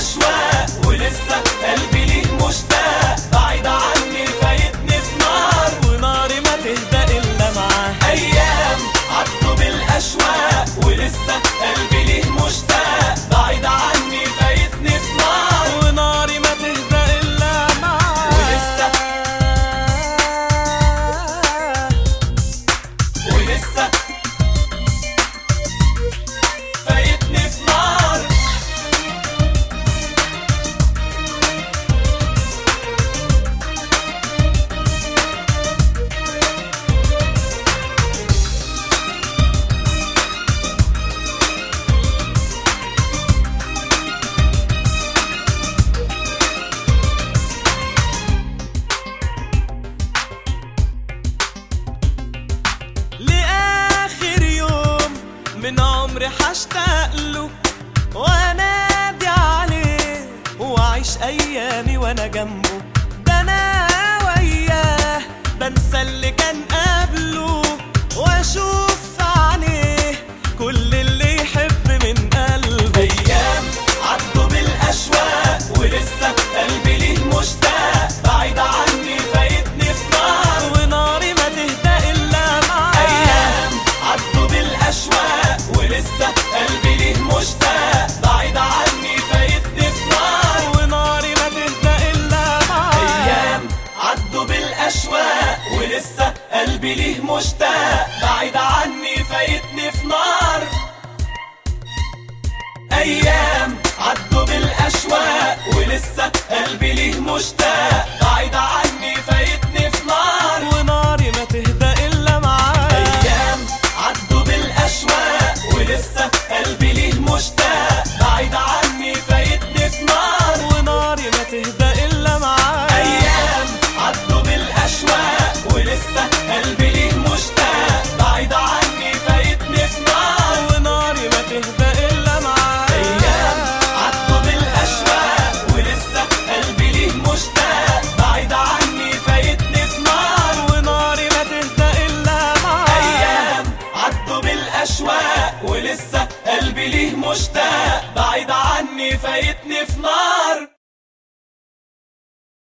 بالاشواق ولسه قلبي ليه مشتاق بعيد عني فايتني في نار وناري ما تهدى الا معاه ايام عدوا بالاشواق ولسه قلبي ليه مشتاق بعيد عني فايتني في نار وناري ما تهدى الا معاه ولسه ولسه فايتني في نار لاخر يوم من عمري حشتاق له وانادي عليه واعيش ايامي وانا جنبه ده انا وياه بنسى اللي كان قبله واشوف في عينيه كل اللي يحب من قلبه ايام عدوا بالاشواق ولسه قلبي ليه مشتاق بعيد عني فايتني في نار وناري ما تهدى الا معاه ايام عدوا بالاشواق ولسه قلبي ليه مشتاق بعيد عني فايتني في نار وناري ما تهدى الا معاه ايام عدوا بالاشواق ولسه قلبي ليه مشتاق بعيد عني فايتني في نار ايام عدوا بالاشواق ولسه قلبي ليه مشتاق بعيد عني فايتني في نار وناري ما تهدى الا معاه ايام عدوا بالاشواق ولسه قلبي ليه مشتاق بعيد عني فايتني في نار وناري ما تهدى الا معاه ايام عدوا بالاشواق ولسه قلبي ليه مشتاق بعيد عني فايتني في نار وناري ما تهدى الا معاه ايام عدوا بالاشواق ولسه قلبي ليه مشتاق بعيد عني فايتني في نار وناري ما تهدى الا معاه ايام عدوا بالاشواق ولسه قلبي ليه مشتاق بعيد عني فايتني في نار